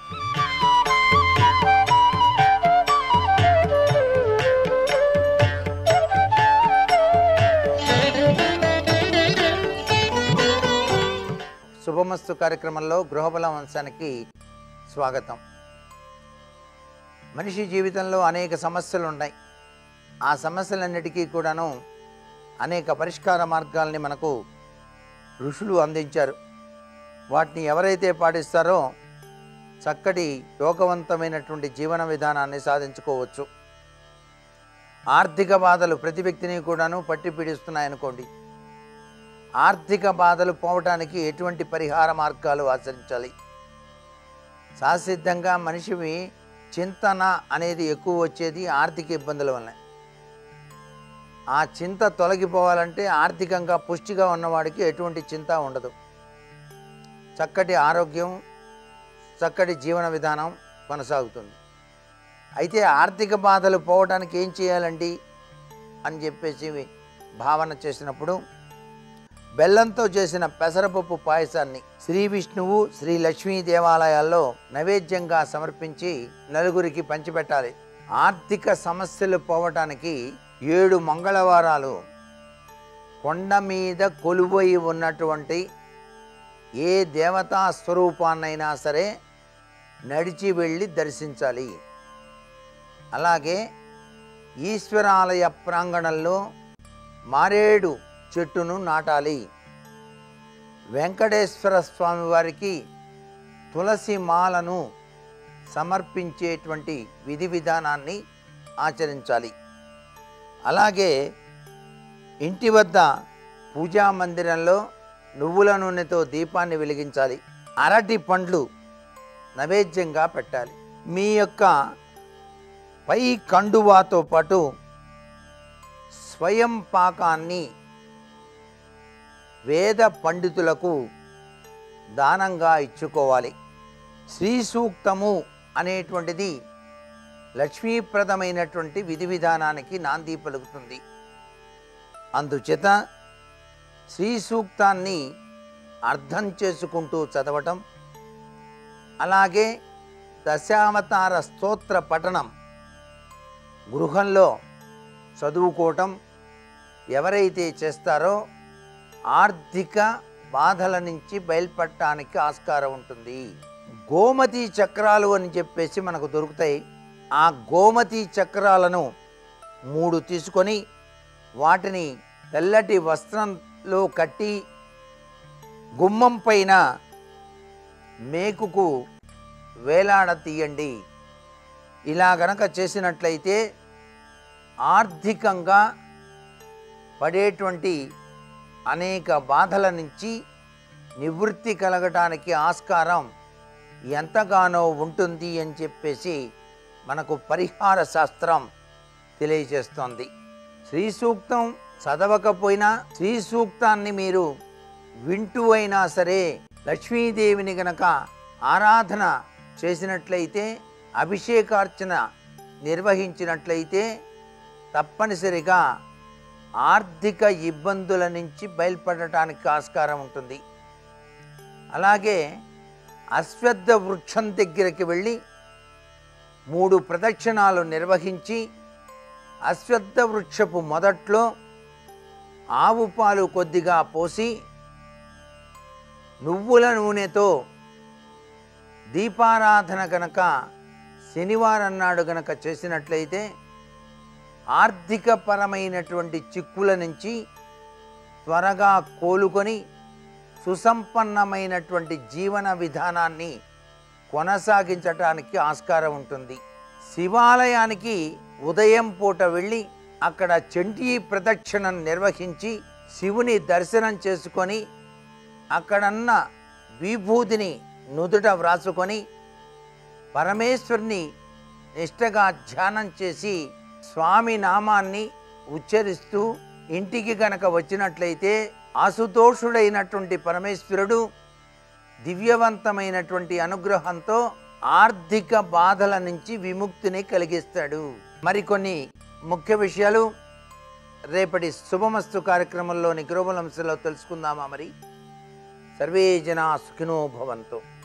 శుభమస్తు కార్యక్రమంలో గృహబలం అంశానికి స్వాగతం మనిషి జీవితంలో అనేక సమస్యలు ఉన్నాయి ఆ సమస్యలన్నిటికీ కూడాను అనేక పరిష్కార మార్గాల్ని మనకు ఋషులు అందించారు వాటిని ఎవరైతే పాటిస్తారో చక్కటి యోగవంతమైనటువంటి జీవన విధానాన్ని సాధించుకోవచ్చు ఆర్థిక బాధలు ప్రతి వ్యక్తిని కూడాను పట్టి పీడిస్తున్నాయనుకోండి ఆర్థిక బాధలు పోవటానికి ఎటువంటి పరిహార మార్గాలు ఆచరించాలి సహసిద్ధంగా మనిషివి చింతన అనేది ఎక్కువ వచ్చేది ఆర్థిక ఇబ్బందుల వల్ల ఆ చింత తొలగిపోవాలంటే ఆర్థికంగా పుష్టిగా ఉన్నవాడికి ఎటువంటి చింత ఉండదు చక్కటి ఆరోగ్యం చక్కటి జీవన విధానం కొనసాగుతుంది అయితే ఆర్థిక బాధలు పోవడానికి ఏం చేయాలండి అని చెప్పేసి భావన చేసినప్పుడు బెల్లంతో చేసిన పెసరపప్పు పాయసాన్ని శ్రీ విష్ణువు శ్రీ లక్ష్మీ దేవాలయాల్లో నైవేద్యంగా సమర్పించి నలుగురికి పంచిపెట్టాలి ఆర్థిక సమస్యలు పోవటానికి ఏడు మంగళవారాలు కొండ మీద కొలువై ఉన్నటువంటి ఏ దేవతా స్వరూపాన్నైనా సరే నడిచి వెళ్ళి దర్శించాలి అలాగే ఈశ్వరాలయ ప్రాంగణంలో మారేడు చెట్టును నాటాలి వెంకటేశ్వర స్వామి వారికి తులసి మాలను సమర్పించేటువంటి విధి విధానాన్ని ఆచరించాలి అలాగే ఇంటి వద్ద పూజా మందిరంలో నువ్వుల నూనెతో దీపాన్ని వెలిగించాలి అరటి పండ్లు నైవేద్యంగా పెట్టాలి మీ యొక్క పై కండువాతో పాటు స్వయం పాకాన్ని వేద పండితులకు దానంగా ఇచ్చుకోవాలి శ్రీ సూక్తము అనేటువంటిది లక్ష్మీప్రదమైనటువంటి విధి విధానానికి నాంది పలుకుతుంది అందుచేత శ్రీ సూక్తాన్ని అర్థం చేసుకుంటూ చదవటం అలాగే దశావతార స్తోత్ర పఠనం గృహంలో చదువుకోవటం ఎవరైతే చేస్తారో ఆర్థిక బాధల నుంచి బయలుపడటానికి ఆస్కారం ఉంటుంది గోమతి చక్రాలు అని చెప్పేసి మనకు దొరుకుతాయి ఆ గోమతి చక్రాలను మూడు తీసుకొని వాటిని తెల్లటి వస్త్రంలో కట్టి గుమ్మం పైన మేకుకు వేలాడ తీయండి ఇలా గనక చేసినట్లయితే ఆర్థికంగా పడేటువంటి అనేక బాధల నుంచి నివృత్తి కలగటానికి ఆస్కారం ఎంతగానో ఉంటుంది అని చెప్పేసి మనకు పరిహార శాస్త్రం తెలియజేస్తోంది శ్రీ సూక్తం చదవకపోయినా శ్రీ సూక్తాన్ని మీరు వింటూ అయినా సరే లక్ష్మీదేవిని గనక ఆరాధన చేసినట్లయితే అభిషేకార్చన నిర్వహించినట్లయితే తప్పనిసరిగా ఆర్థిక ఇబ్బందుల నుంచి బయలుపడటానికి ఆస్కారం ఉంటుంది అలాగే అశ్వత్థ వృక్షం దగ్గరికి వెళ్ళి మూడు ప్రదక్షిణాలు నిర్వహించి అశ్వత్థ వృక్షపు మొదట్లో ఆవు పాలు కొద్దిగా పోసి నువ్వుల నూనెతో దీపారాధన గనక శనివారం నాడు గనక చేసినట్లయితే ఆర్థిక పరమైనటువంటి చిక్కుల నుంచి త్వరగా కోలుకొని సుసంపన్నమైనటువంటి జీవన విధానాన్ని కొనసాగించటానికి ఆస్కారం ఉంటుంది శివాలయానికి ఉదయం పూట వెళ్ళి అక్కడ చండీ ప్రదక్షిణం నిర్వహించి శివుని దర్శనం చేసుకొని అక్కడన్న విభూతిని నుదుట వ్రాసుకొని పరమేశ్వరుని నిష్టగా ధ్యానం చేసి స్వామి నామాన్ని ఉచ్చరిస్తూ ఇంటికి గనక వచ్చినట్లయితే ఆసుతోషుడైనటువంటి పరమేశ్వరుడు దివ్యవంతమైనటువంటి అనుగ్రహంతో ఆర్థిక బాధల నుంచి విముక్తిని కలిగిస్తాడు మరికొన్ని ముఖ్య విషయాలు రేపటి శుభమస్తు కార్యక్రమంలోని గురుబలంశలో తెలుసుకుందామా మరి సర్వే జనా సుఖినో భవంతు